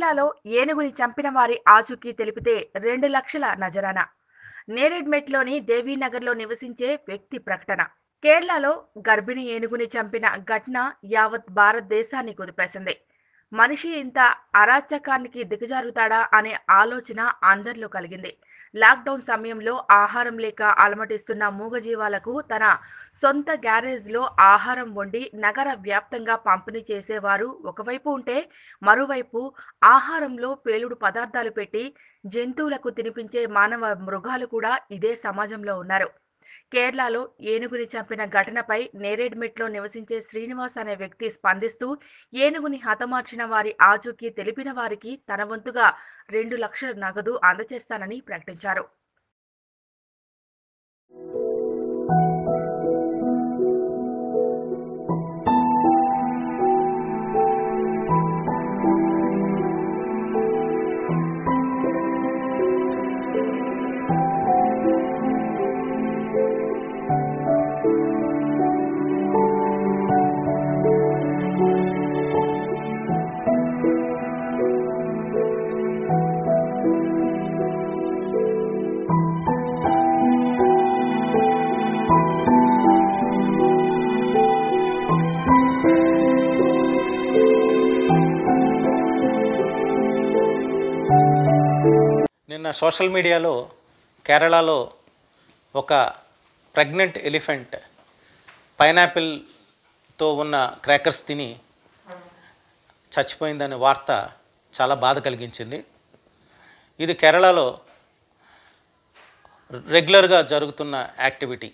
కేరళలో ఏనుగుని చంపిన వారి ఆచూకీ తెలిపితే రెండు లక్షల నజరానా నేరెడ్మెట్లోని దేవీనగర్లో నివసించే వ్యక్తి ప్రకటన కేరళలో గర్భిణి ఏనుగుని చంపిన ఘటన యావత్ భారతదేశాన్ని కుదిపేసింది మనిషి ఇంత అరాచకానికి దిగజారుతాడా అనే ఆలోచన అందరిలో కలిగింది లాక్డౌన్ సమయంలో ఆహారం లేక అలమటిస్తున్న మూగజీవాలకు తన సొంత గ్యారేజ్లో ఆహారం వండి నగర వ్యాప్తంగా పంపిణీ చేసేవారు ఒకవైపు ఉంటే మరోవైపు ఆహారంలో పేలుడు పదార్థాలు పెట్టి జంతువులకు తినిపించే మానవ మృగాలు కూడా ఇదే సమాజంలో ఉన్నారు కేరళలో ఏనుగుని చంపిన ఘటనపై నేరేడ్మెట్లో నివసించే శ్రీనివాస్ అనే వ్యక్తి స్పందిస్తూ ఏనుగుని హతమార్చిన వారి ఆచూకీ తెలిపిన వారికి తన వంతుగా రెండు లక్షల నగదు అందజేస్తానని ప్రకటించారు నిన్న సోషల్ మీడియాలో కేరళలో ఒక ప్రెగ్నెంట్ ఎలిఫెంట్ పైనాపిల్తో ఉన్న క్రాకర్స్ తిని చచ్చిపోయిందనే వార్త చాలా బాధ కలిగించింది ఇది కేరళలో రెగ్యులర్గా జరుగుతున్న యాక్టివిటీ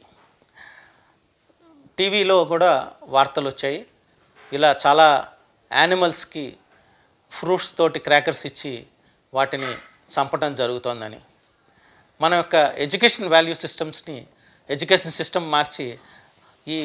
టీవీలో కూడా వార్తలు వచ్చాయి ఇలా చాలా యానిమల్స్కి ఫ్రూట్స్ తోటి క్రాకర్స్ ఇచ్చి వాటిని చంపడం జరుగుతోందని మన యొక్క ఎడ్యుకేషన్ వాల్యూ సిస్టమ్స్ని ఎడ్యుకేషన్ సిస్టమ్ మార్చి ఈ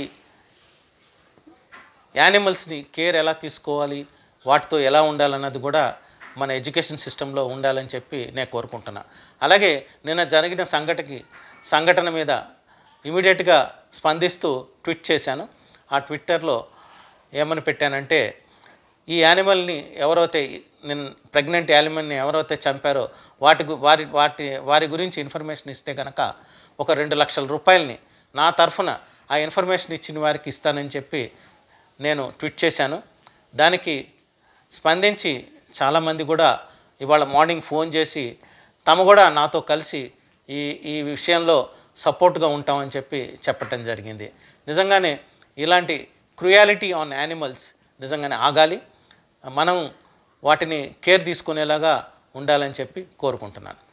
యానిమల్స్ని కేర్ ఎలా తీసుకోవాలి వాటితో ఎలా ఉండాలన్నది కూడా మన ఎడ్యుకేషన్ సిస్టంలో ఉండాలని చెప్పి నేను కోరుకుంటున్నా అలాగే నిన్న జరిగిన సంఘటనకి సంఘటన మీద ఇమీడియట్గా స్పందిస్తూ ట్వీట్ చేశాను ఆ ట్విట్టర్లో ఏమని పెట్టానంటే ఈ యానిమల్ని ఎవరైతే నేను ప్రెగ్నెంట్ యానిమల్ని ఎవరైతే చంపారో వాటి గు- వారి వాటి వారి గురించి ఇన్ఫర్మేషన్ ఇస్తే కనుక ఒక రెండు లక్షల రూపాయలని నా తరఫున ఆ ఇన్ఫర్మేషన్ ఇచ్చిన వారికి ఇస్తానని చెప్పి నేను ట్వీట్ చేశాను దానికి స్పందించి చాలామంది కూడా ఇవాళ మార్నింగ్ ఫోన్ చేసి తమ కూడా నాతో కలిసి ఈ ఈ విషయంలో సపోర్ట్గా ఉంటామని చెప్పి చెప్పటం జరిగింది నిజంగానే ఇలాంటి క్రుయాలిటీ ఆన్ యానిమల్స్ నిజంగానే ఆగాలి మనం వాటిని కేర్ తీసుకునేలాగా ఉండాలని చెప్పి కోరుకుంటున్నాను